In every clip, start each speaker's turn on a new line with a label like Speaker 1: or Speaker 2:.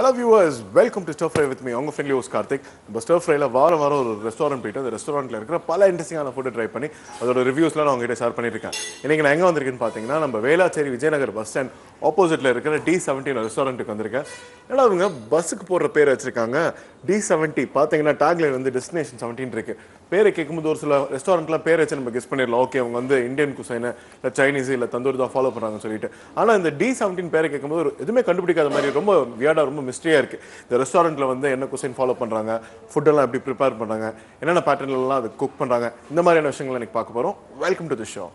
Speaker 1: Hello viewers welcome to stir fry with me உங்க friendly host Karthik இப்போ stir ஃப்ரைல வாரம் வாரம் ஒரு ரெஸ்டாரண்ட் போயிட்டு அந்த ரெஸ்டாரண்ட்ல இருக்கிற பல இன்ட்ரெஸ்டிங்கான ஃபுட்டு ட்ரை பண்ணி அதோட ரிவ்யூஸ்லாம் நான் உங்ககிட்ட ஷேர் பண்ணியிருக்கேன் இன்னைக்கு நான் எங்கே வந்திருக்கேன்னு பார்த்தீங்கன்னா நம்ம வேளாச்சேரி விஜயநகர் பஸ் ஸ்டாண்ட் ஆப்போசிட்ல இருக்கிற டி செவன்டீன் ரெஸ்டாரண்ட்டுக்கு வந்திருக்கேன் ஏன்னா அவங்க பஸ்ஸுக்கு போடுற பேர் வச்சிருக்காங்க டி செவன்ட்டி பார்த்தீங்கன்னா டேக்லைன் வந்து டெஸ்டினேஷன் செவன்டீன் இருக்கு பேரை கேட்கும்போது ஒரு சில ரெஸ்டாரண்ட்லாம் பேரை வச்சு நம்ம கெஸ் பண்ணிடலாம் ஓகே அவங்க வந்து இந்தியன் குசைனு இல்லை சைனீஸ் இல்லை தந்தூரி தான் ஃபாலோ பண்ணுறாங்கன்னு சொல்லிட்டு ஆனால் இந்த டி செவன்டீன் பேரை கேட்கும்போது ஒரு எதுவுமே கண்டுபிடிக்காத மாதிரி ரொம்ப வியாடா ரொம்ப மிஸ்ட்ரியாக இருக்கு இந்த ரெஸ்டாரண்ட்ல வந்து என்ன குசைன் ஃபாலோ பண்ணுறாங்க ஃபுட்டெல்லாம் எப்படி ப்ரிப்பேர் பண்ணுறாங்க என்னென்ன பேட்டர்ன்லாம் அது குக் பண்ணுறாங்க இந்த மாதிரியான விஷயங்களை எனக்கு பார்க்க போகிறோம் welcome to the show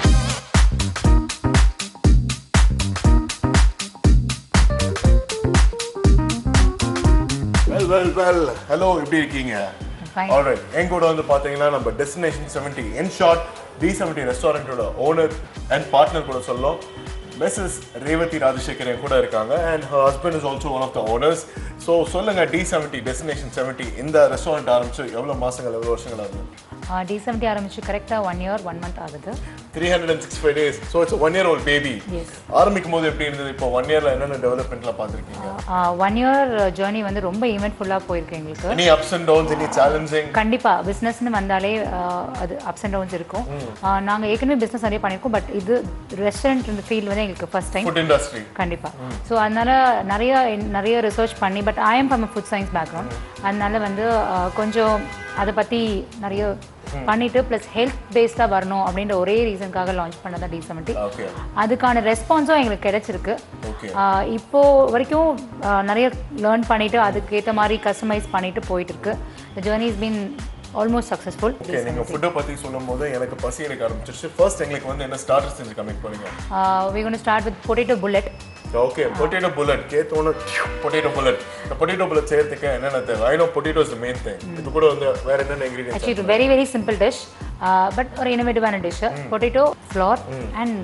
Speaker 1: well well well hello எப்படி இருக்கீங்க
Speaker 2: Fine.
Speaker 1: ஆல்ரைட் என் கூட வந்து பாத்தீங்கன்னா நம்ம destination seventy in short T seventy ரெஸ்டாரண்ட்டோட ஓனர் அண்ட் பார்ட்னர் கூட சொல்லலாம் மிஸ்ஸஸ் ரேவதி ராஜசேகர் என் கூட இருக்காங்க and her husband is also one of the owners so சொல்லுங்க டி செவன்டி டெஸ்டினேஷன் செவன்டி இந்த ரெஸ்டாரண்ட் ஆரம்பிச்சு எவ்வளோ மாசங்கள் எவ்வளோ வருஷங்கள் ஆகுது
Speaker 2: டி செவன்ட்டி ஆரம்பிச்சு கரெக்டாக ஒன் இயர் ஒன் மந்த் ஆகுது
Speaker 1: three hundred and six five days so it's one year old baby
Speaker 2: Yes.
Speaker 1: ஆரம்பிக்கும் போது எப்படி இருந்தது இப்போ ஒன் இயர்ல என்னென்ன டெவலப்மெண்ட்லாம் பார்த்துருக்கீங்க
Speaker 2: ஒன் இயர் ஜேர்னி வந்து ரொம்ப ஈவெண்ட்ஃபுல்லாக போயிருக்கு எங்களுக்கு
Speaker 1: any ups and downs any challenging
Speaker 2: கண்டிப்பா பிஸ்னஸ்னு வந்தாலே ஆஹ், அது அப்ஸ் அண்ட் டவுன்ஸ் இருக்கும் ஆஹ், நாங்க ஏற்கனவே பிஸ்னஸ் நிறைய பண்ணியிருக்கோம் பட் இது ரெஸ்டாரண்ட் இந்த ஃபீல்டு வந்து எங்களுக்கு ஃபர்ஸ்ட் டைம்
Speaker 1: ஃபுட் இண்டஸ்ட்ரி
Speaker 2: கண்டிப்பா ஸோ அதனால நிறைய நிறைய ரிசர்ச் பண்ணி but I am from food science background அதனால வந்து ஆஹ், கொஞ்சம் அதை பத்தி நிறைய பண்ணிட்டு ப்ளஸ் ஹெல்த் பேஸ்டாக வரணும் அப்படின்ற ஒரே ரீசனுக்காக லான்ச் பண்ணதான் டி செவன்ட்டி
Speaker 1: ஓகே
Speaker 2: அதுக்கான ரெஸ்பான்ஸும் எங்களுக்கு கிடைச்சிருக்கு
Speaker 1: ஓகே
Speaker 2: ஆஹ் இப்போ வரைக்கும் ஆஹ் நிறைய லேர்ன் பண்ணிட்டு அதுக்கேற்ற மாதிரி கஸ்டமைஸ் பண்ணிட்டு போயிட்டு இருக்கு the journey is been almost successful
Speaker 1: okay நீங்க ஃபுட்டை பத்தி சொல்லும்போது எனக்கு பசி எடுக்க ஆரம்பிச்சிருச்சு ஃபர்ஸ்ட் எங்களுக்கு வந்து என்ன ஸ்டார்டர் செஞ்சு கமிட் பண்ணீங்க
Speaker 2: we gonna start with potato bullet
Speaker 1: okay potato bullet கேத்தோன்னு பொட்டேட்டோ புல்லட் இந்த பொட்டேட்டோ புல்லட் செய்யறதுக்கு என்னென்ன தேவை I know potato is main thing இது கூட வந்து வேற என்னென்ன இன்கிரீடியன்ஸ்
Speaker 2: ஆக்சுவலி இது very very simple dish but ஒரு இனோவேட்டிவான dish potato flour and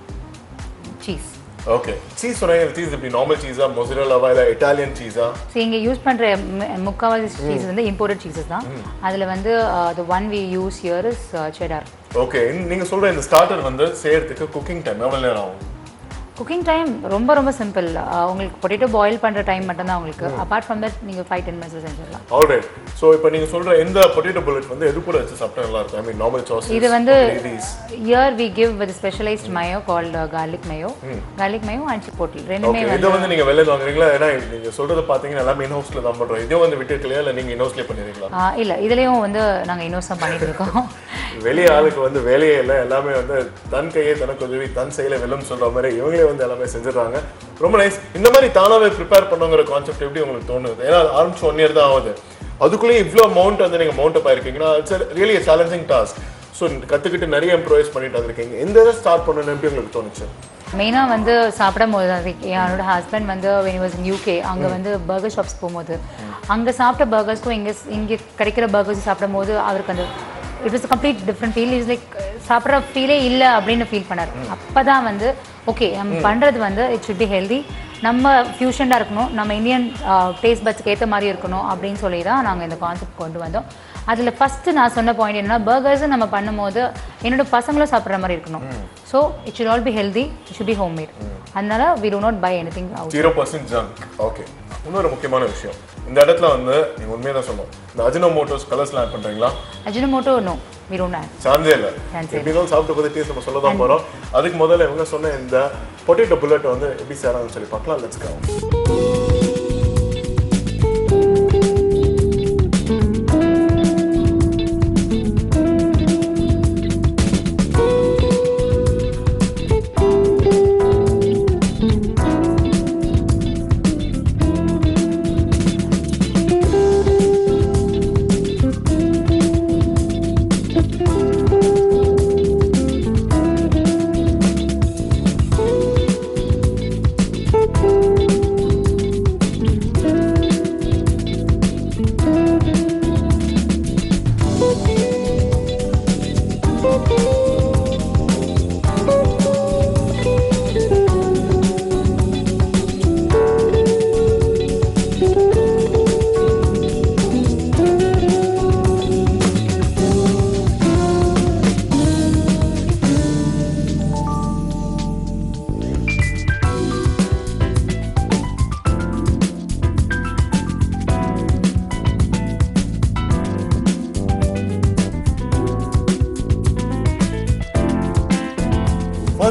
Speaker 2: cheese
Speaker 1: okay cheese சொன்னாங்க சீஸ் இப்படி நார்மல் சீஸா மொசரலாவா இல்ல இட்டாலியன் சீஸா
Speaker 2: ஸோ இங்கே யூஸ் பண்ணுற முக்கால்வாசி சீஸ் வந்து இம்போர்ட்டட் சீசஸ் தான் அதில் வந்து the one we use here is cheddar
Speaker 1: okay நீங்க சொல்ற இந்த ஸ்டார்டர் வந்து செய்யறதுக்கு குக்கிங் டைம் எவ்வளவு நேரம் ஆகும்
Speaker 2: குக்கிங் டைம் ரொம்ப ரொம்ப சிம்பிள் உங்களுக்கு பொட்டேட்டோ பாயில் பண்ணுற டைம் மட்டும்தான் உங்களுக்கு அப்பார்ட் ஃப்ரம் தட் நீங்கள் ஃபைவ் டென் மினிட்ஸ் செஞ்சிடலாம்
Speaker 1: ஆல்ரைட் ஸோ இப்போ நீங்க சொல்ற இந்த பொட்டேட்டோ புல்லட் வந்து எது கூட வச்சு சாப்பிட்டா நல்லா இருக்கும் ஐ மீன் நார்மல் சாஸ்
Speaker 2: இது வந்து here we give with specialised mayo called garlic mayo garlic mayo and chipotle ரெண்டுமே
Speaker 1: ஓகே இதை வந்து நீங்க வெளில வாங்குறீங்களா ஏன்னா நீங்க சொல்றத பாத்தீங்கன்னா எல்லாமே இன் ஹவுஸ்ல தான் பண்றோம் இதே வந்து விட்டுருக்கலையா இல்ல நீங்க இன் ஹவுஸ்லயே பண்ணிருக்கீங்களா
Speaker 2: ஆ, இல்ல இதுலயும் வந்து நாங்க இன்னோஸ் தான் பண்ணிட்டு இருக்கோம்
Speaker 1: வெளிய ஆளுக்கு வந்து வேலையே இல்லை எல்லாமே வந்து தன் கையே தனக்கு உதவி தன் செயல வெல்லும் சொல்ற மாதிரி இவங்களே வந்து எல்லாமே செஞ்சிடறாங்க ரொம்ப நைஸ் இந்த மாதிரி தானாவே ப்ரிப்பேர் பண்ணுங்கிற கான்செப்ட் எப்படி உங்களுக்கு தோணுது ஏன்னா ஆரம்பிச்சு ஒன் இயர் தான் ஆகுது அதுக்குள்ளேயே இவ்வளோ அமௌண்ட் வந்து நீங்க மவுண்ட் அப் ஆயிருக்கீங்கன்னா it's really challenging task so கத்துக்கிட்டு நிறைய இம்ப்ரூவைஸ் பண்ணிட்டு வந்திருக்கீங்க இந்த இதை ஸ்டார்ட் பண்ணணும் எப்படி உங்களுக்கு தோணுச்சு
Speaker 2: மெயினா வந்து சாப்பிடும் போது தான் like என்னோட ஹஸ்பண்ட் வந்து when he was in UK அங்க வந்து பர்கர் ஷாப்ஸ் போகும்போது அங்க சாப்பிட்ட பர்கர்ஸ்க்கும் இங்க இங்க கிடைக்கிற பர்கர்ஸ் சாப்பிடும் போது அவருக்கு அந்த it was complete different feel is like சாப்பிட்ற ஃபீலே இல்லை அப்படின்னு ஃபீல் பண்ணார் அப்பதான் வந்து ஓகே நம்ம பண்றது வந்து இட் should be ஹெல்தி நம்ம ஃபியூஷனாக இருக்கணும் நம்ம இந்தியன் டேஸ்ட் பட்ஸ்க்கு ஏற்ற மாதிரி இருக்கணும் அப்படின்னு சொல்லி தான் நாங்கள் இந்த கான்செப்ட் கொண்டு வந்தோம் அதில் ஃபஸ்ட்டு நான் சொன்ன பாயிண்ட் என்னன்னா பர்கர்ஸ் நம்ம பண்ணும்போது என்னோட பசங்களும் சாப்பிட்ற மாதிரி இருக்கணும் so it should all be healthy it should be home made அதனால we do not buy anything out
Speaker 1: zero percent junk okay இன்னொரு முக்கியமான விஷயம் இந்த இடத்துல வந்து நீங்க உண்மையை தான் சொல்லணும் இந்த அஜினோமோட்டோஸ் கலர்ஸ்லாம் ஆட் பண்றீங்களா
Speaker 2: Ajinomoto no we don't add
Speaker 1: சான்ஸே இல்லை
Speaker 2: Chance
Speaker 1: எப்படி இருந்தாலும் சாப்பிட்டு போது டேஸ்ட் நம்ம சொல்ல தான் போறோம் அதுக்கு முதல்ல இவங்க சொன்ன இந்த பொட்டேட்டோ புல்லட் வந்து எப்படி சேராங்கன்னு சொல்லி பார்க்கலாம் லெட்ஸ் கோ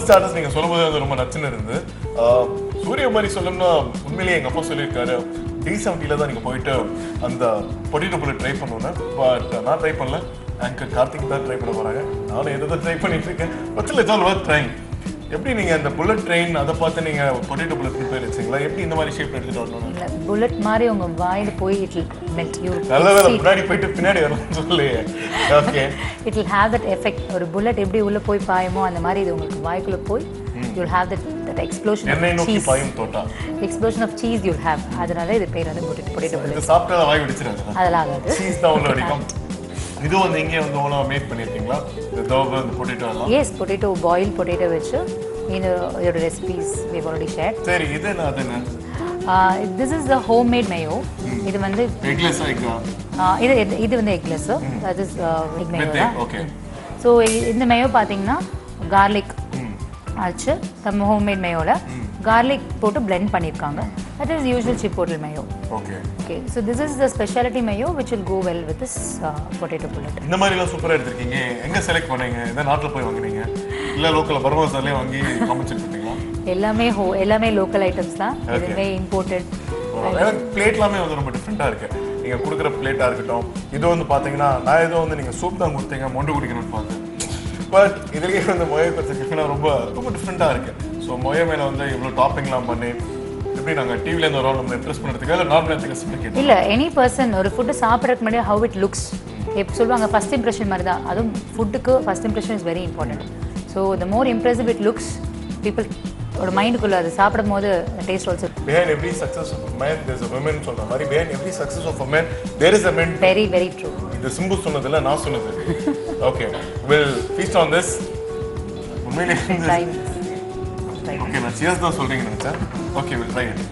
Speaker 1: ஸ்டார்டர்ஸ் நீங்க சொல்லும்போது அது ரொம்ப நச்சுன்னு இருந்து ஆஹ், சூரிய மாதிரி சொல்லணும்னா உண்மையிலேயே எங்க அப்பா சொல்லியிருக்காரு டி செவன்ட்டில தான் நீங்க போயிட்டு அந்த பொட்டிட்டோ புல்லட் ட்ரை பண்ணணும் பட் நான் ட்ரை பண்ணல ஆங்கர் கார்த்திக் தான் ட்ரை பண்ண போறாங்க நானும் எதை தான் ட்ரை பண்ணிட்டு இருக்கேன் but it's all work trying எப்படி நீங்க அந்த புல்லட் ட்ரெயின் அதை பார்த்து நீங்க பொட்டிட்டோ புல்லட் பேர் வச்சீங்களா எப்படி இந்த மாதிரி ஷேப் எடுத்துட்டு வரணும்
Speaker 2: இல்லை புல்லட் மாதிரி உங்க வாயில போய் இட் மெல்ட் யூ
Speaker 1: நல்ல வேலை முன்னாடி போயிட்டு பின்னாடி வரணும்னு சொல்லி okay
Speaker 2: it will have that effect ஒரு புல்லட் எப்படி உள்ள போய் பாயுமோ அந்த மாதிரி இது உங்களுக்கு வாய்க்குள்ள போய் you will have that that explosion
Speaker 1: என்னை
Speaker 2: ஆஃப்
Speaker 1: நோக்கி
Speaker 2: சீஸ்
Speaker 1: பாயும் தோட்டா
Speaker 2: explosion of cheese you have அதனால இது பேர் வந்து பொட்டேட்டோ பொட்டேட்டோ புல்லட்
Speaker 1: இது சாப்பிட்டா வாய் வெடிச்சிடாது
Speaker 2: அதெல்லாம் ஆகாது
Speaker 1: சீஸ் தான் உள்ள வெடிக்கும் இது வந்து இங்கே வந்து ஓனா மேக் பண்ணியிருக்கீங்களா இந்த தோவை இந்த பொட்டேட்டோ எல்லாம்
Speaker 2: எஸ் பொட்டேட்டோ பாயில் பொட்டேட்டோ வச்சு இந்த இதோட ரெசிபீஸ் we've already shared
Speaker 1: சரி இது என்ன அது என்ன
Speaker 2: this is the home made mayo இது வந்து
Speaker 1: எக்லெஸ் ஆயிக்கா
Speaker 2: uh, இது இது- இது வந்து eggless that is egg mayo
Speaker 1: With egg, okay.
Speaker 2: So இந்த மேயோ பார்த்தீங்கன்னா கார்லிக் ஆச்சு நம்ம ஹோம்மேட் மேயோவில் கார்லிக் போட்டு blend பண்ணியிருக்காங்க that is usual chipotle mayo
Speaker 1: okay
Speaker 2: okay so this is the speciality mayo which will go well with this potato bullet
Speaker 1: இந்த மாதிரி எல்லாம் சூப்பரா எடுத்திருக்கீங்க எங்க செலக்ட் பண்ணீங்க எந்த நாட்டுல போய் வாங்குனீங்க இல்ல லோக்கல்ல பர்மா சார்லயே வாங்கி காமிச்சிட்டு இருக்கீங்களா
Speaker 2: எல்லாமே ஹோ எல்லாமே லோக்கல் ஐட்டம்ஸ் தான் எதுவுமே இம்போர்ட்டட்
Speaker 1: எனக்கு பிளேட் எல்லாமே வந்து ரொம்ப டிஃப்ரெண்டா இருக்கு நீங்க கொடுக்குற பிளேட்டா இருக்கட்டும் இது வந்து பாத்தீங்கன்னா நான் ஏதோ வந்து நீங்க சூப் தான் கொடுத்தீங்க மொண்டு குடிக்கணும்னு பார்த்தேன் பட் இதுலயே வந்து மொய கொடுத்துருக்கீங்கன்னா ரொம்ப ரொம்ப டிஃப்ரெண்டா இருக்கு ஸோ மொய மேல வந்து இவ்வளவு டாப்பிங்லாம் பண்ணி எப்படி நாங்க டிவில இருந்து வரோம் நம்ம இம்ப்ரெஸ் பண்ணுறதுக்கு இல்லை நார்மலாக எடுத்துக்க கேட்டோம்
Speaker 2: இல்லை எனி பர்சன் ஒரு ஃபுட்டு சாப்பிட்றதுக்கு முன்னாடி ஹவ் இட் லுக்ஸ் எப்போ சொல்லுவாங்க ஃபர்ஸ்ட் இம்ப்ரெஷன் மாதிரி தான் அதுவும் ஃபுட்டுக்கு first impression is very important so the more impressive it looks people ஒரு மைண்டுக்குள்ளே அது சாப்பிடும் போது taste also
Speaker 1: behind every success of a man there's a woman சொல்ற மாதிரி behind every success of a man there is a man
Speaker 2: very very true
Speaker 1: இது சிம்பு சொன்னதில்ல நான் சொன்னது okay will feast on this உண்மையிலேயே
Speaker 2: ட்ரை
Speaker 1: ஓகே நான் cheers தான் சொல்றீங்க நினைச்சேன் ஓகே வில் ட்ரை இட்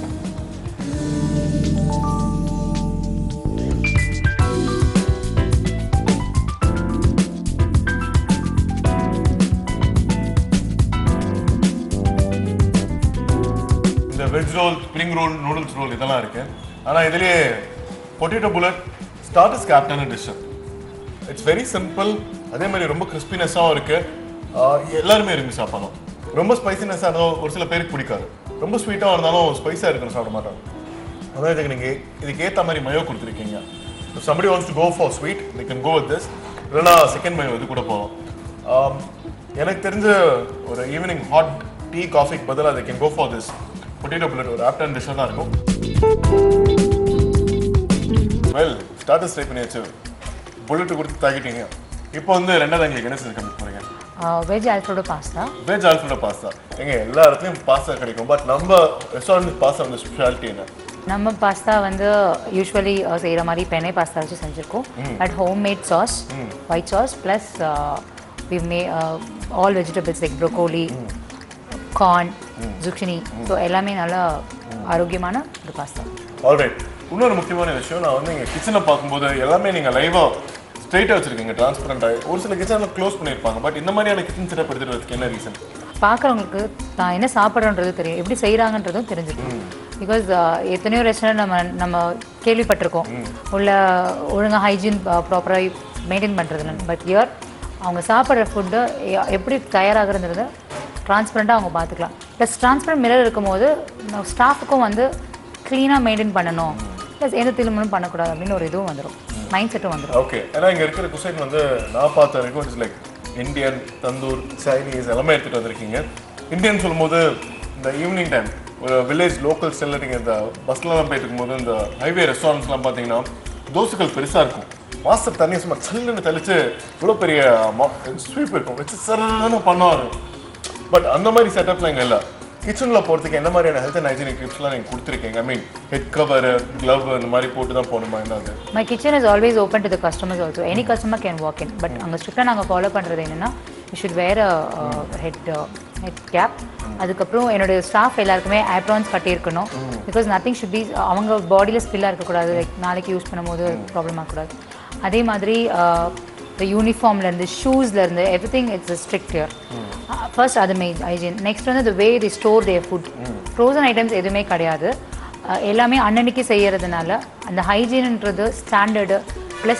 Speaker 1: இந்த veg roll spring roll noodles roll இதெல்லாம் இருக்கு ஆனா இதுலயே பொட்டேட்டோ புல்லட் ஸ்டார்டர்ஸ் கேப்டான டிஷ் இட்ஸ் வெரி சிம்பிள் அதே மாதிரி ரொம்ப கிறிஸ்பினஸாகவும் இருக்கு ஆஹ் எல்லாருமே விரும்பி சாப்பிடலாம் ரொம்ப ஸ்பைசினஸாக இருந்தாலும் ஒரு சில பேருக்கு பிடிக்காது ரொம்ப ஸ்வீட்டாக இருந்தாலும் ஸ்பைஸாக இருக்கணும் சாப்பிட மாட்டாங்க அதான் இதுக்கு நீங்கள் இதுக்கு ஏற்ற மாதிரி மயோ கொடுத்துருக்கீங்க if somebody wants to go for sweet they can go with this இல்லைனா செகண்ட் மயோ இது கூட போகலாம் ஆம், எனக்கு தெரிஞ்ச ஒரு ஈவினிங் ஹாட் டீ காஃபிக்கு பதிலாக they can go for this potato bullet ஒரு ஆப்டன் டிஷ்ஷாக தான் இருக்கும் வெல் ஸ்டார்டர்ஸ் ட்ரை பண்ணியாச்சு புல்லட் கொடுத்து தாக்கிட்டீங்க இப்போ வந்து ரெண்டாவது எங்களுக்கு என்ன செஞ்சு காமிக்க போறீங்க
Speaker 2: வெஜ் ஆல்ஃப்ரோடோ பாஸ்தா
Speaker 1: வெஜ் ஆல்ஃபிரோ பாஸ்தா எங்க எல்லா இடத்துலயும் பாஸ்தா கிடைக்கும் பட் நம்ம ரெஸ்டாரண்ட் பாஸ்தா வந்து ஸ்பெஷாலிட்டி என்ன
Speaker 2: நம்ம பாஸ்தா வந்து யூஸ்வலி செய்கிற மாதிரி பெனே பாஸ்தா வச்சு செஞ்சுருக்கோம் but home made sauce white sauce plus we may all vegetables like broccoli corn zucchini so எல்லாமே நல்லா ஆரோக்கியமான ஒரு பாஸ்தா
Speaker 1: ஆல்ரைட் இன்னொரு முக்கியமான விஷயம் நான் வந்து எங்க கிச்சனை பார்க்கும்போது எல்லாமே நீங்க லைவா ஸ்ட்ரைட்டா வச்சிருக்கீங்க டிரான்ஸ்பரண்டாக ஒரு சில கிச்சனில் க்ளோஸ் பண்ணியிருப்பாங்க பட் இந்த மாதிரியான கிச்சன் செட்டப் எடுத்துறதுக்கு என்ன ரீசன்
Speaker 2: பார்க்குறவங்களுக்கு நான் என்ன சாப்பிட்றேன்றது தெரியும் எப்படி செய்கிறாங்கன்றதும் தெரிஞ்சிருக்கும் பிகாஸ் எத்தனையோ ரெஸ்டாரண்ட் நம்ம நம்ம கேள்விப்பட்டிருக்கோம் உள்ள ஒழுங்காக ஹைஜீன் ப்ராப்பராக மெயின்டைன் பண்ணுறதுல பட் இயர் அவங்க சாப்பிட்ற ஃபுட்டு எப்படி தயாராகிறதுன்றத டிரான்ஸ்பரண்ட்டாக அவங்க பார்த்துக்கலாம் ப்ளஸ் டிரான்ஸ்பரண்ட் மிரர் இருக்கும்போது ஸ்டாஃபுக்கும் வந்து க்ளீனாக மெயின்டைன் பண்ணணும் ப்ளஸ் எந்த திருமணம் பண்ணக்கூடாது அப்படின்னு ஒரு இதுவும் வந்துடும் மைண்ட் செட்டும் வந்துடும்
Speaker 1: ஓகே ஏன்னா இங்க இருக்கிற குசைன் வந்து நான் பார்த்த வரைக்கும் it's like Indian tandoor Chinese எல்லாமே எடுத்துட்டு வந்திருக்கீங்க இந்தியன் சொல்லும்போது இந்த ஈவினிங் டைம் ஒரு வில்லேஜ் லோக்கல் ஸ்டைலில் நீங்கள் இந்த பஸ்லலாம் போயிட்டு இருக்கும்போது இந்த ஹைவே ரெஸ்டாரண்ட்ஸ்லாம் பார்த்தீங்கன்னா தோசைகள் பெருசாக இருக்கும் மாஸ்டர் தண்ணியை சும்மா சல்லுன்னு தெளிச்சு இவ்வளோ பெரிய ஸ்வீப் இருக்கும் வச்சு சரன்னு பண்ணுவார் பட் அந்த மாதிரி செட்டப்லாம் இங்கே இல்லை கிச்சனில் போகிறதுக்கு என்ன மாதிரியான ஹெல்த் அண்ட் ஹைஜீனிக் டிப்ஸ்லாம் நீங்கள் கொடுத்துருக்கீங்க I mean head cover glove இந்த மாதிரி போட்டு தான் போகணுமா என்னது
Speaker 2: my kitchen is always open to the customers also any customer can walk in but அங்கே ஸ்ட்ரிக்டாக நாங்கள் ஃபாலோ பண்ணுறது என்னென்னா you should wear head head cap அதுக்கப்புறம் என்னுடைய ஸ்டாஃப் எல்லாருக்குமே ஆப்ரான்ஸ் கட்டியிருக்கணும் பிகாஸ் நத்திங் ஷுட் பி அவங்க பாடியில் ஸ்பில்லாக இருக்கக்கூடாது லைக் நாளைக்கு யூஸ் பண்ணும்போது ப்ராப்ளம் ஆகக்கூடாது அதே மாதிரி இந்த யூனிஃபார்ம்லேருந்து ஷூஸ்லேருந்து every thing it's strict here first அது மெயின் ஹைஜீன் நெக்ஸ்ட் வந்து the way the store their food frozen items எதுவுமே கிடையாது அஹ் எல்லாமே அன்னன்னைக்கு செய்யறதுனால அந்த ஹைஜீன்ன்றது ஸ்டாண்டர்டு ப்ளஸ் ஹெல்த்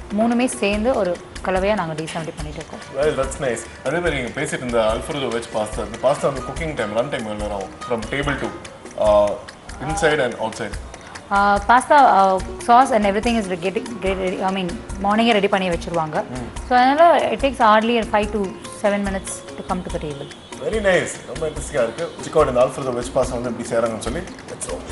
Speaker 2: மூணுமே சேர்ந்து ஒரு கலவையாக நாங்கள் டீசெவன்டி பண்ணிட்டு இருக்கோம்
Speaker 1: வெல் தட்ஸ் நைஸ் அதே மாதிரி நீங்கள் பேசிட்டு இருந்த அல்ஃபரதோ வெஜ் பாஸ்தா இந்த பாஸ்தா வந்து குக்கிங் டைம் ரன் டைம் எவ்வளோ ஆகும் from table to inside and outside
Speaker 2: pasta sauce and every thing is getting ready I mean மார்னிங்கே ரெடி பண்ணி வச்சுருவாங்க ஸோ அதனால் it takes hardly five to seven minutes to come to the table
Speaker 1: very nice ரொம்ப இன்ட்ரெஸ்டிங்காக இருக்குது சிக்கோட இந்த அல்ஃபரதோ veg pasta வந்து எப்படி செய்கிறாங்கன்னு சொல்லி let's go.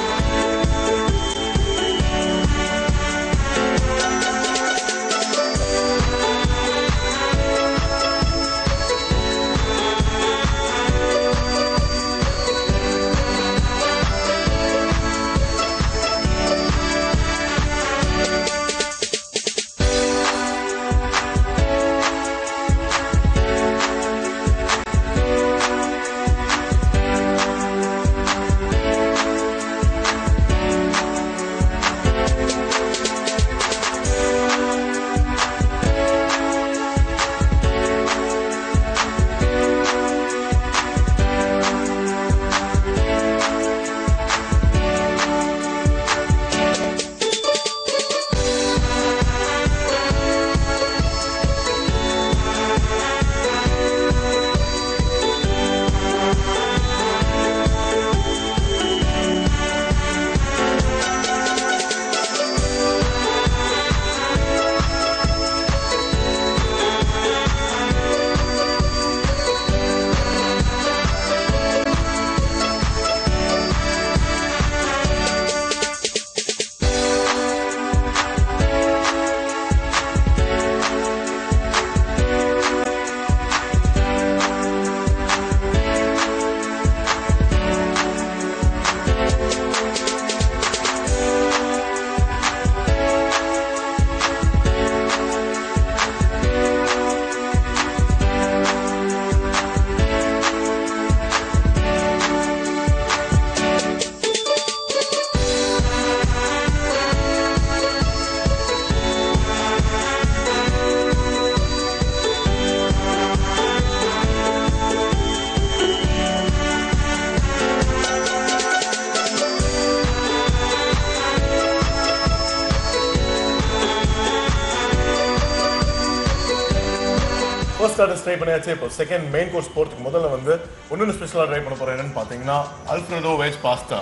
Speaker 1: First starters try பண்ணியாச்சு இப்போ செகண்ட் மெயின் கோர்ஸ் போகிறதுக்கு முதல்ல வந்து ஒன்று ஸ்பெஷலாக ட்ரை பண்ண போகிறேன் என்னன்னு பார்த்தீங்கன்னா அல்ஃப்ரெடோ வெஜ் பாஸ்தா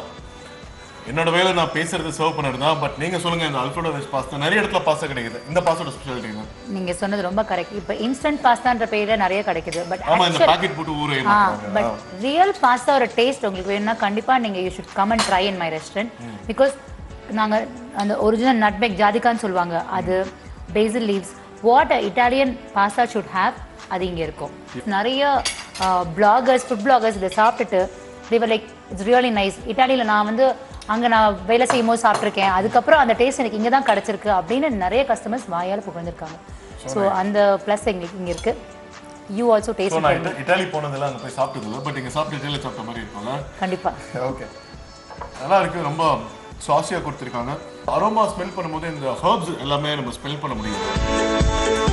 Speaker 1: என்னோட வேலை நான் பேசுறது சர்வ் பண்ணுறது தான் பட் நீங்கள் சொல்லுங்கள் இந்த அல்ஃப்ரெடோ வெஜ் பாஸ்தா நிறைய இடத்துல பாஸ்தா கிடைக்குது இந்த பாஸ்தோட ஸ்பெஷாலிட்டி என்ன
Speaker 2: நீங்கள் சொன்னது ரொம்ப கரெக்ட் இப்போ இன்ஸ்டன்ட் பாஸ்தான்ற பேரில் நிறைய கிடைக்குது பட்
Speaker 1: ஆமா இந்த பாக்கெட் போட்டு ஊரே
Speaker 2: ஆ பட் ரியல் பாஸ்தாவோட டேஸ்ட் உங்களுக்கு வேணும்னா கண்டிப்பா நீங்க you should come and try in my restaurant because நாங்க அந்த ஒரிஜினல் நட்பேக் ஜாதிகான்னு சொல்லுவாங்க அது basil leaves what Italian pasta should have அது இங்க இருக்கும் நிறைய பிளாகர்ஸ் ஃபுட் பிளாகர்ஸ் இதை சாப்பிட்டுட்டு they were like it's really nice இட்டாலியில் நான் வந்து அங்கே நான் வேலை செய்யும் போது சாப்பிட்ருக்கேன் அதுக்கப்புறம் அந்த டேஸ்ட் எனக்கு இங்கே தான் கிடச்சிருக்கு அப்படின்னு நிறைய கஸ்டமர்ஸ் வாயால் புகழ்ந்திருக்காங்க ஸோ அந்த ப்ளஸ் எங்களுக்கு இங்கே இருக்கு யூ ஆல்சோ
Speaker 1: ஸோ
Speaker 2: டேஸ்ட்
Speaker 1: நான் இட்ட- இட்டாலி போனதெல்லாம் அங்கே போய் சாப்பிட்டது இல்லை பட் இங்கே சாப்பிட்டு இட்டாலி சாப்பிட்ட மாதிரி இருக்கும்ல
Speaker 2: கண்டிப்பா
Speaker 1: ஓகே நல்லா இருக்கு ரொம்ப சாஸியாக கொடுத்துருக்காங்க அரோமா ஸ்மெல் பண்ணும்போது இந்த ஹர்ப்ஸ் எல்லாமே நம்ம ஸ்மெல் பண்ண முடியும்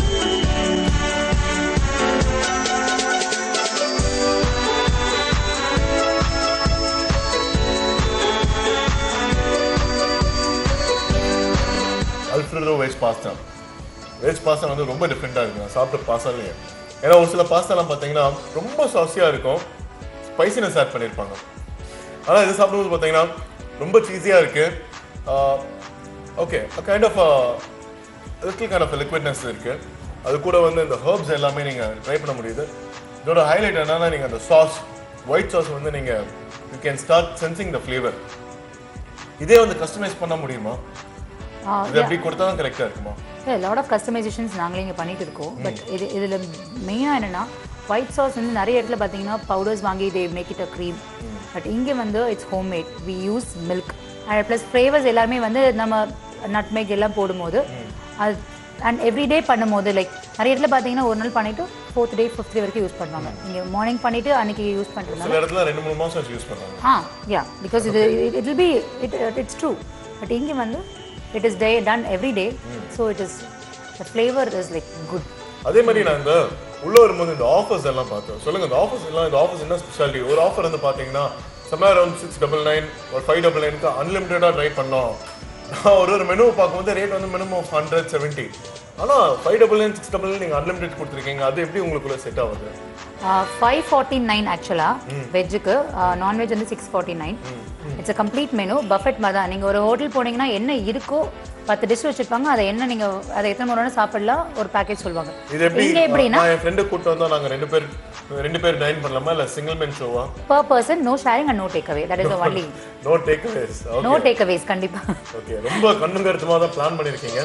Speaker 1: alfredo veg pasta veg pasta வந்து ரொம்ப டிஃப்ரெண்ட்டாக இருக்கு நான் சாப்பிட்ட பாஸ்தாலேயே ஏன்னா ஒரு சில பாஸ்தாலாம் பார்த்தீங்கன்னா ரொம்ப சாஸியாக இருக்கும் ஸ்பைசினஸ் ஆட் பண்ணியிருப்பாங்க ஆனால் இது சாப்பிடும்போது பார்த்தீங்கன்னா ரொம்ப சீஸியாக இருக்கு okay kind of little kind of liquidness இருக்கு அது கூட வந்து இந்த ஹர்ப்ஸ் எல்லாமே நீங்கள் ட்ரை பண்ண முடியுது இதோட ஹைலைட் என்னன்னா நீங்கள் அந்த சாஸ் ஒயிட் சாஸ் வந்து நீங்கள் you can start sensing the flavour இதே வந்து கஸ்டமைஸ் பண்ண முடியுமா இது எப்படி கொடுத்தா தான் கரெக்டாக இருக்குமா
Speaker 2: லாட் ஆஃப் கஸ்டமைசேஷன்ஸ் நாங்களே இங்கே பண்ணிட்டு இருக்கோம் பட் இது இதில் மெயினாக என்னன்னா ஒயிட் சாஸ் வந்து நிறைய இடத்துல பார்த்தீங்கன்னா பவுடர்ஸ் வாங்கி they make it a cream but இங்கே வந்து it's home made we use milk and plus flavours எல்லாமே வந்து நம்ம நட்மேக் எல்லாம் போடும்போது அது அண்ட் எவ்ரிடே பண்ணும்போது லைக் நிறைய இடத்துல பார்த்தீங்கன்னா ஒரு நாள் பண்ணிட்டு ஃபோர்த் டே ஃபிஃப்த் டே வரைக்கும் யூஸ் பண்ணுவாங்க இங்கே மார்னிங் பண்ணிட்டு அன்னைக்கு யூஸ் பண்ணுறதுனால
Speaker 1: சில இடத்துல ரெண்டு மூணு மாதம் யூஸ் பண்ணுறாங்க
Speaker 2: ஆ யா பிகாஸ் இது it will be it it's true but இங்கே வந்து it is day done every day so it is the flavour is like good
Speaker 1: அதே மாதிரி நான் இந்த உள்ள வரும்போது இந்த ஆஃபர்ஸ் எல்லாம் பார்த்தேன் சொல்லுங்க இந்த ஆஃபர்ஸ் எல்லாம் இந்த ஆஃபர்ஸ் என்ன ஸ்பெஷாலிட்டி ஒரு ஆஃபர் வந்து பார்த்தீங்கன்னா somewhere around six double nine ஒரு ஃபைவ் டபுள் நைனுக்கு அன்லிமிட்டடாக ட்ரை பண்ணோம் நான் ஒரு ஒரு மெனு பார்க்கும்போது ரேட் வந்து மினிமம் ஹண்ட்ரட் செவன்ட்டி ஆனால் five double nine six double நீங்கள் அன்லிமிடெட் கொடுத்துருக்கீங்க அது எப்படி உங்களுக்குள்ள செட் ஆகுது
Speaker 2: ஃபைவ் ஃபார்ட்டி நைன் ஆக்சுவலாக வெஜ்ஜுக்கு நான்வெஜ் வந்து six forty nine it's a complete menu buffet மாதிரி தான் நீங்கள் ஒரு ஹோட்டல் போனீங்கன்னா என்ன இருக்கோ பத்து டிஷ் வச்சிருப்பாங்க அதை என்ன நீங்கள் அதை எத்தனை முறை வேணா சாப்பிடலாம் ஒரு பேக்கேஜ் சொல்லுவாங்க
Speaker 1: இது எப்படி
Speaker 2: இங்கே எப்படின்னா
Speaker 1: நான் என் ஃப்ரெண்டு கூட்டு வந்தா நாங்க ரெண்டு பேர் ரெண்டு பேர் டைன் பண்ணலாமா இல்ல சிங்கிள் மேன் ஷோவா
Speaker 2: per person no sharing and no take away that is only
Speaker 1: no take aways
Speaker 2: no take aways கண்டிப்பா
Speaker 1: ஓகே ரொம்ப கண்ணும் கருத்துமா தான் பிளான் பண்ணிருக்கீங்க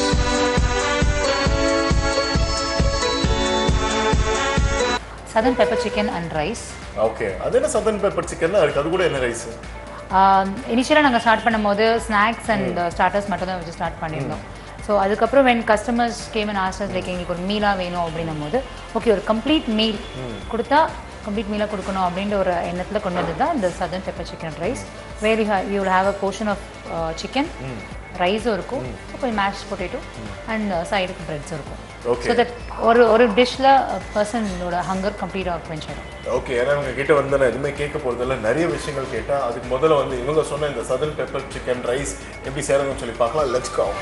Speaker 2: southern pepper chicken and rice
Speaker 1: okay அது என்ன சதன் பெப்பர் சிக்கன் இருக்கு அது கூட என்ன ரைஸ்
Speaker 2: இனிஷியலாக நாங்கள் ஸ்டார்ட் பண்ணும்போது ஸ்நாக்ஸ் அண்ட் ஸ்டார்டர்ஸ் மட்டும் தான் வச்சு ஸ்டார்ட் பண்ணியிருந்தோம் ஸோ அதுக்கப்புறம் when customers came and asked us like எங்களுக்கு ஒரு மீலாக வேணும் அப்படின்னும் போது ஓகே ஒரு கம்ப்ளீட் மீல் கொடுத்தா கம்ப்ளீட் மீலாக கொடுக்கணும் அப்படின்ற ஒரு எண்ணத்தில் கொண்டு வந்தது தான் இந்த southern pepper chicken rice where you you have a portion of chicken ரைஸும் இருக்கும் கொஞ்சம் மேஷ் பொட்டேட்டோ அண்ட் சைடுக்கு பிரெட்ஸும் இருக்கும்
Speaker 1: Okay.
Speaker 2: ஸோ தட் ஒரு ஒரு டிஷ்ஷில் பர்சனோட ஹங்கர் கம்ப்ளீட்டாக குவென்ச் ஆகிடும்
Speaker 1: ஓகே ஏன்னா இவங்க கிட்ட வந்து நான் எதுவுமே கேட்க போறதில்ல நிறைய விஷயங்கள் கேட்டா அதுக்கு முதல்ல வந்து இவங்க சொன்ன இந்த சதன் பெப்பர் சிக்கன் ரைஸ் எப்படி சேரணும்னு சொல்லி பார்க்கலாம் let's go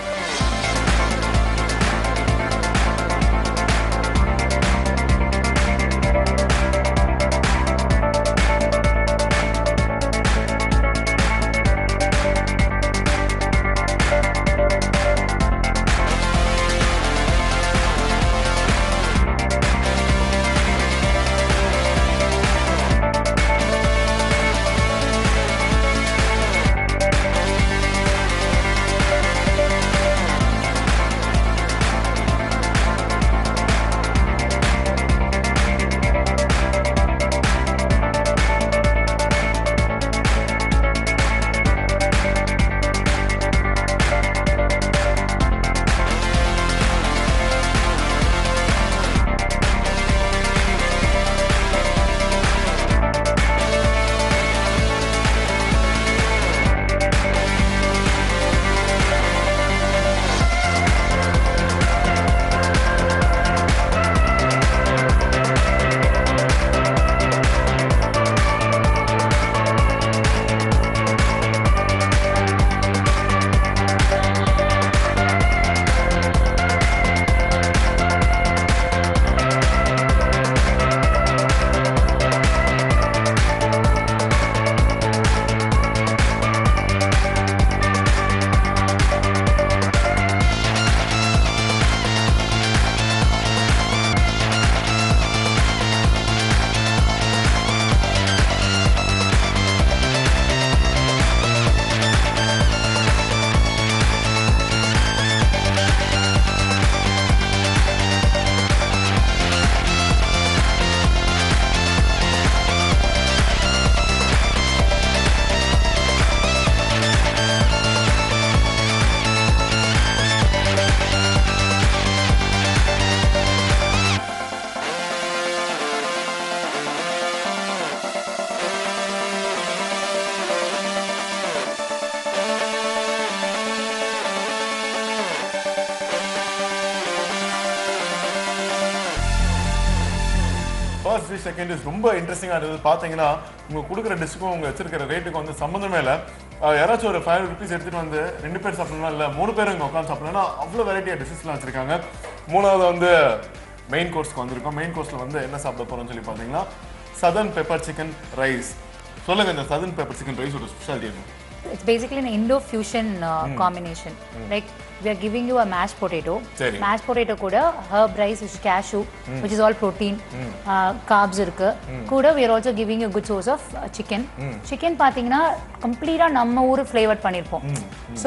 Speaker 1: first dish second dish ரொம்ப இன்ட்ரெஸ்டிங்காக இருந்தது பார்த்தீங்கன்னா உங்க கொடுக்குற டிஷ்க்கும் உங்க வச்சிருக்கிற ரேட்டுக்கு வந்து சம்மந்தமே இல்லை அஹ் யாராச்சும் ஒரு ஃபைவ் ருபீஸ் எடுத்துட்டு வந்து ரெண்டு பேர் சாப்பிடணும் இல்லை மூணு பேர் இங்கே உட்காந்து சாப்பிடணும்னா அவ்வளோ வெரைட்டியாக டிஷ்ஷஸ்லாம் வச்சிருக்காங்க மூணாவது வந்து மெயின் கோர்ஸ்க்கு வந்திருக்கோம் மெயின் கோர்ஸ்ல வந்து என்ன சாப்பிட போறோம்னு சொல்லி பார்த்தீங்கன்னா சதன் பெப்பர் சிக்கன் ரைஸ் சொல்லுங்க இந்த சதன் பெப்பர் சிக்கன் ரைஸோட ஸ்பெஷாலிட்டி என்ன
Speaker 2: It's basically an Indo fusion uh, combination. Like we are giving you a mashed potato.
Speaker 1: சரி.
Speaker 2: Mashed potato கூட herb rice which is cashew, which is all protein, uh, carbs இருக்கு. கூட we are also giving you a good source of uh, chicken. Chicken பாத்தீங்கன்னா கம்ப்ளீட்டா நம்ம ஊர் flavour பண்ணிருப்போம். So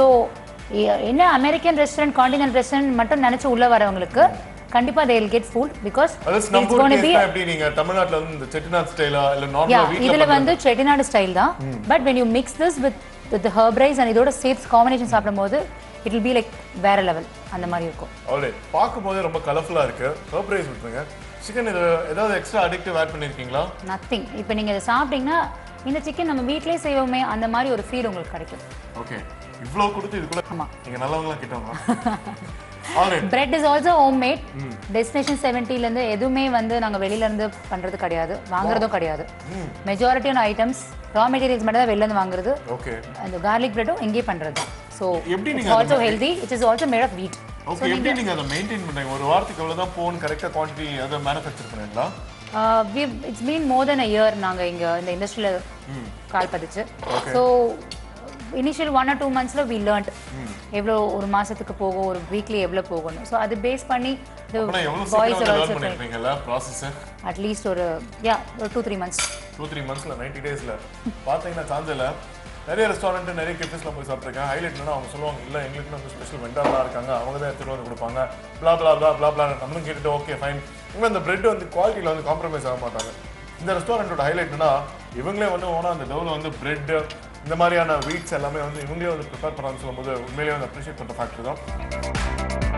Speaker 2: என்ன அமெரிக்கன் ரெஸ்டாரண்ட் காண்டினென்ட் ரெஸ்டாரண்ட் மட்டும் நினைச்சு உள்ள வரவங்களுக்கு கண்டிப்பா they will get food because
Speaker 1: அதாவது
Speaker 2: it's
Speaker 1: நம்ம ஊர்
Speaker 2: going to be
Speaker 1: taste எப்படி நீங்க தமிழ்நாட்டுல வந்து இந்த செட்டிநாட் ஸ்டைலா இல்ல
Speaker 2: யா
Speaker 1: நார்மலா வீட்ல
Speaker 2: இதுல வந்து செட்டிநாடு ஸ்டைல் தான் but when you mix this with with the herb rice and இதோட சேர்த்து காம்பினேஷன் சாப்பிடும்போது இட் will be லைக் வேற லெவல் அந்த மாதிரி இருக்கும்
Speaker 1: ஆல்ரைட் பார்க்கும்போதே ரொம்ப கலர்ஃபுல்லா இருக்கு சர்ப்ரைஸ் விட்டுருங்க சிக்கன் இது ஏதாவது எக்ஸ்ட்ரா அடிக்டிவ் ஆட் பண்ணிருக்கீங்களா
Speaker 2: நத்திங் இப்போ நீங்க இதை சாப்பிட்டீங்கன்னா இந்த சிக்கன் நம்ம வீட்லயே செய்வோமே அந்த மாதிரி ஒரு ஃபீல் உங்களுக்கு கிடைக்கும்
Speaker 1: ஓகே இவ்வளவு கொடுத்து இதுக்குள்ள
Speaker 2: ஆமா.
Speaker 1: நீங்க நல்லவங்களா கிட்டவங்க alright
Speaker 2: bread is also home made destination செவன்ட்டிலேருந்து எதுவுமே வந்து நாங்கள் வெளியிலேருந்து பண்ணுறது கிடையாது வாங்குறதும் கிடையாது மெஜாரிட்டியான ஐட்டம்ஸ் ரா மெட்டீரியல்ஸ் மட்டும் தான் வெளிலேருந்து வாங்குறது
Speaker 1: ஓகே
Speaker 2: அந்த கார்லிக் பிரெட்டும் இங்கேயே பண்ணுறது ஸோ
Speaker 1: எப்படி
Speaker 2: இட்ஸ்
Speaker 1: நீங்க அதை
Speaker 2: also healthy it is also made of wheat
Speaker 1: okay எப்படி நீங்க அதை மெயின்டைன் பண்றீங்க ஒரு வாரத்துக்கு எவ்வளவு தான் போன் கரெக்டா குவான்டிட்டி அதை மேனுஃபேக்சர் பண்ணுவீங்களா
Speaker 2: it's mean more then a year நாங்கள் இங்கே இந்த இண்டஸ்ட்ரியில் கால் பதிச்சு so initial one or two மந்த்ஸில் வி லேர்ன்ட் எவ்வளோ ஒரு மாதத்துக்கு போகும் ஒரு வீக்லி எவ்வளோ போகணும் ஸோ அது பேஸ் பண்ணி
Speaker 1: ஆனா எவ்வளவு
Speaker 2: பாய்ஸ்
Speaker 1: சீக்கிரம் லேர்ன்
Speaker 2: ஆல்சோ
Speaker 1: பண்ணிருப்பீங்கல்ல ப்ராசஸ்
Speaker 2: அட்லீஸ்ட் ஒரு யா ஒரு two three months
Speaker 1: two three மந்த்ஸ்ல நைன்டி டேஸ்ல பாத்தீங்கன்னா சாந்தில் நிறைய ரெஸ்டாரண்ட் நிறைய கெஃபேஸ்ல போய் சாப்பிட்ருக்கேன் ஹைலைட் என்னன்னா அவங்க சொல்லுவாங்க இல்ல எங்களுக்கு வந்து ஸ்பெஷல் வெண்டர்லாம் இருக்காங்க அவங்க தான் எடுத்துட்டு வந்து கொடுப்பாங்க blah blah blah blah blah நம்மளும் கேட்டுட்டு ஓகே ஃபைன் இவங்க அந்த பிரெட் வந்து குவாலிட்டியில் வந்து காம்ப்ரமைஸ் ஆக மாட்டாங்க இந்த ரெஸ்டாரண்ட்டோட ஹைலைட்னா இவங்களே வந்து ஓனா அந்த டவுல வந்து பிரெட் இந்த மாதிரியான வீட்ஸ் எல்லாமே வந்து இவங்களே வந்து ப்ரிப்பேர் பண்ணான்னு சொல்லும்போது உண்மையிலேயே வந்து அப்ரிஷியேட் பண்ணுற ஃபேக்டர் தான்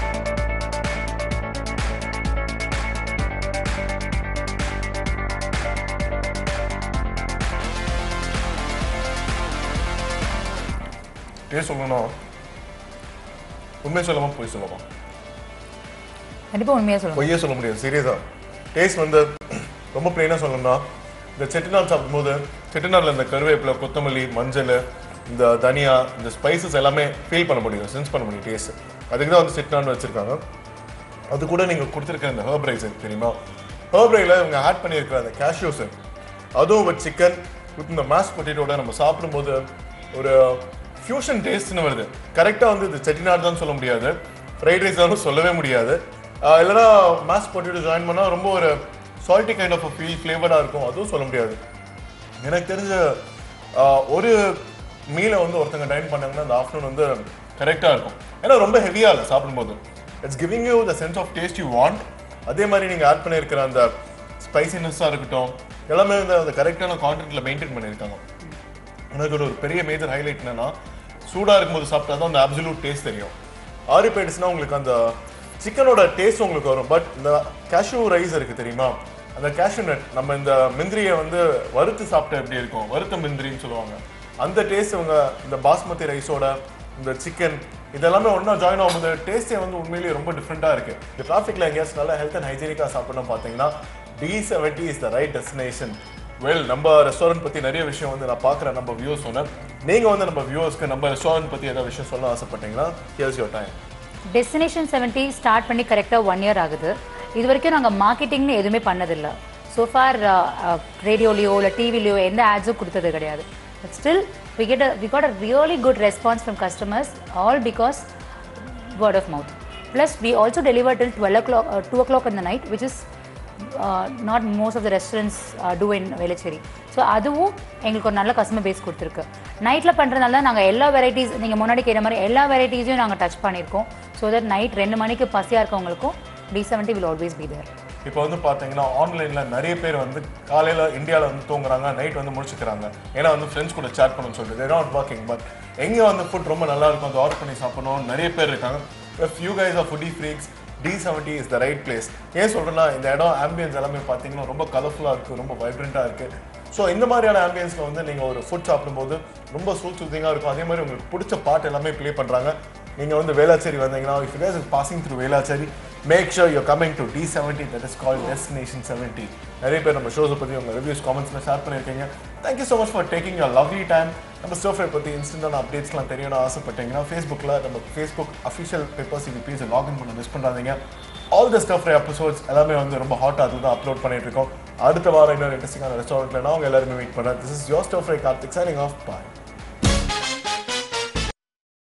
Speaker 1: டேஸ்ட் சொல்லணும் உண்மை சொல்லாம போய் சொல்லலாம்
Speaker 2: கண்டிப்பாக உண்மையாக சொல்லுங்கள்
Speaker 1: பொய்யே சொல்ல முடியாது சீரியஸா டேஸ்ட் வந்து ரொம்ப பிளெயினாக சொல்லணும்னா இந்த செட்டிநாடு சாப்பிடும்போது செட்டிநாடில் இந்த கருவேப்பிலை கொத்தமல்லி மஞ்சள் இந்த தனியா இந்த ஸ்பைசஸ் எல்லாமே ஃபீல் பண்ண முடியும் சென்ஸ் பண்ண முடியும் டேஸ்ட் அதுக்கு தான் வந்து செட்டிநாடு வச்சிருக்காங்க அது கூட நீங்கள் கொடுத்துருக்க இந்த ஹர்ப் ரைஸ் தெரியுமா ஹர்ப் ரைஸில் இவங்க ஆட் பண்ணியிருக்கிற அந்த கேஷ்யூஸ் அதுவும் வித் சிக்கன் வித் இந்த மேஷ் பொட்டேட்டோட நம்ம சாப்பிடும்போது ஒரு ஃபியூஷன் டேஸ்ட்னு வருது கரெக்டாக வந்து இது செட்டிநாடு தான் சொல்ல முடியாது ஃப்ரைட் ரைஸ் தான் சொல்லவே முடியாது ஆஹ் இல்லைன்னா மேஷ் பொட்டேட்டோ ஜாயின் பண்ணால் ரொம்ப ஒரு சால்ட்டி கைண்ட் ஆஃப் ஃபீல் ஃப்ளேவராக இருக்கும் அதுவும் சொல்ல முடியாது எனக்கு தெரிஞ்ச ஆஹ், ஒரு மீலை வந்து ஒருத்தங்க டைன் பண்ணாங்கன்னா அந்த ஆஃப்டர்நூன் வந்து கரெக்டாக இருக்கும் ஏன்னா ரொம்ப ஹெவியாக இல்லை சாப்பிடும்போது it's giving you the sense of taste you want அதே மாதிரி நீங்கள் ஆட் பண்ணியிருக்கிற அந்த ஸ்பைசினஸ்ஸாக இருக்கட்டும் எல்லாமே வந்து அந்த கரெக்டான கான்டென்ட்டில் மெயின்டைன் பண்ணியிருக்காங்க எனக்கு ஒரு பெரிய மேஜர் ஹைலைட் என்னன்னா சூடாக இருக்கும்போது சாப்பிட்டா தான் அந்த அப்சல்யூட் டேஸ்ட் தெரியும் ஆரி போயிடுச்சுன்னா உங்களுக்கு அந்த சிக்கனோட டேஸ்ட் உங்களுக்கு வரும் பட் இந்த கேஷ்யூ ரைஸ் இருக்கு தெரியுமா அந்த கேஷ்யூ நட் நம்ம இந்த முந்திரியை வந்து வறுத்து சாப்பிட்டா எப்படி இருக்கும் வறுத்த முந்திரின்னு சொல்லுவாங்க அந்த டேஸ்ட் இவங்க இந்த பாஸ்மதி ரைஸோட இந்த சிக்கன் இதெல்லாமே ஒன்றா ஜாயின் ஆகும்போது டேஸ்ட்டே வந்து உண்மையிலேயே ரொம்ப டிஃப்ரெண்ட்டாக இருக்கு இந்த டிராஃபிக்கில் எங்கேயாச்சும் நல்லா ஹெல்த் அண்ட் ஹைஜீனிக்காக சாப்பிடணும் பார்த்தீங்கன்னா T seventy is the right destination well நம்ம ரெஸ்டாரண்ட் பத்தி நிறைய விஷயம் வந்து நான் பார்க்குறேன் நம்ம வியூஸ் சொன்னேன் நீங்க வந்து நம்ம வியூவர்ஸ்க்கு நம்ம ரெஸ்டாரண்ட் பத்தி ஏதாவது விஷயம் சொல்ல ஆசைப்பட்டீங்கன்னா here's your time
Speaker 2: destination seventy start பண்ணி கரெக்டாக ஒன் இயர் ஆகுது இது வரைக்கும் நாங்கள் மார்க்கெட்டிங்னு எதுவுமே பண்ணதில்லை ஸோ ஃபார் ரேடியோலையோ இல்லை டிவிலையோ எந்த ஆட்ஸும் கொடுத்தது கிடையாது but still we get we got a really good response from customers all because word of mouth. Plus, we also deliver till 12 o'clock, uh, 2 o'clock in the night, which is uh, not most of the restaurants uh, do in Velachery so அதுவும் எங்களுக்கு ஒரு நல்ல customer base கொடுத்துருக்கு நைட்டில் பண்ணுறதுனால தான் நாங்கள் எல்லா வெரைட்டிஸ் நீங்கள் முன்னாடி கேட்ட மாதிரி எல்லா வெரைட்டிஸையும் நாங்கள் டச் பண்ணியிருக்கோம் ஸோ தட் நைட் ரெண்டு மணிக்கு பசியாக இருக்கவங்களுக்கும் T seventy will always be there
Speaker 1: இப்போ வந்து பார்த்தீங்கன்னா ஆன்லைன்ல நிறைய பேர் வந்து காலையில இந்தியாவில் வந்து தூங்குறாங்க நைட் வந்து முடிச்சுக்கிறாங்க ஏன்னா வந்து ஃப்ரெண்ட்ஸ் கூட சேட் பண்ணணும்னு சொல்லிட்டு தேர் நாட் ஒர்க்கிங் பட் எங்கே வந்து ஃபுட் ரொம்ப நல்லா இருக்கும் அதை ஆர்டர் பண்ணி சாப்பிடணும் நிறைய பேர் இருக்காங்க few guys of foodie freaks T seventy is the right place ஏன் சொல்றேன்னா இந்த இடம் ஆம்பியன்ஸ் எல்லாமே பார்த்தீங்கன்னா ரொம்ப கலர்ஃபுல்லாக இருக்குது ரொம்ப வைப்ரண்ட்டாக இருக்குது ஸோ இந்த மாதிரியான ஆம்பியன்ஸில் வந்து நீங்கள் ஒரு ஃபுட் சாப்பிடும்போது ரொம்ப சூத்துதிங்காக இருக்கும் அதே மாதிரி உங்களுக்கு பிடிச்ச பாட்டு எல்லாமே ப்ளே பண்ணுறாங்க நீங்கள் வந்து வேளாச்சேரி வந்தீங்கன்னா if you guys passing through Velachery make sure you coming to T seventy that is call destination seventy நிறைய பேர் நம்ம ஷோஸை பற்றி உங்கள் ரிவ்யூஸ் காமெண்ட்ஸில் ஷேர் பண்ணியிருக்கீங்க thank you so much for taking your lovely time நம்ம ஸ்டோஃபை பற்றி இன்ஸ்டன்டான அப்டேட்ஸ்லாம் தெரியணும்னு ஆசைப்பட்டீங்கன்னா ஃபேஸ்புக்கில் நம்ம ஃபேஸ்புக் அஃபிஷியல் பேப்பர்ஸ் இது பேஜை லாகின் பண்ண மிஸ் பண்ணாதீங்க ஆல் த ஸ்டஃப் எபிசோட்ஸ் எல்லாமே வந்து ரொம்ப ஹாட்டாக அதுதான் அப்லோட் பண்ணிட்டு இருக்கோம் அடுத்த வாரம் இன்னொரு இன்ட்ரெஸ்டிங்கான ரெஸ்டாரண்ட்ல நான் உங்க எல்லாருமே வெயிட் பண்ணுறேன் this is your stuff Karthik signing off bye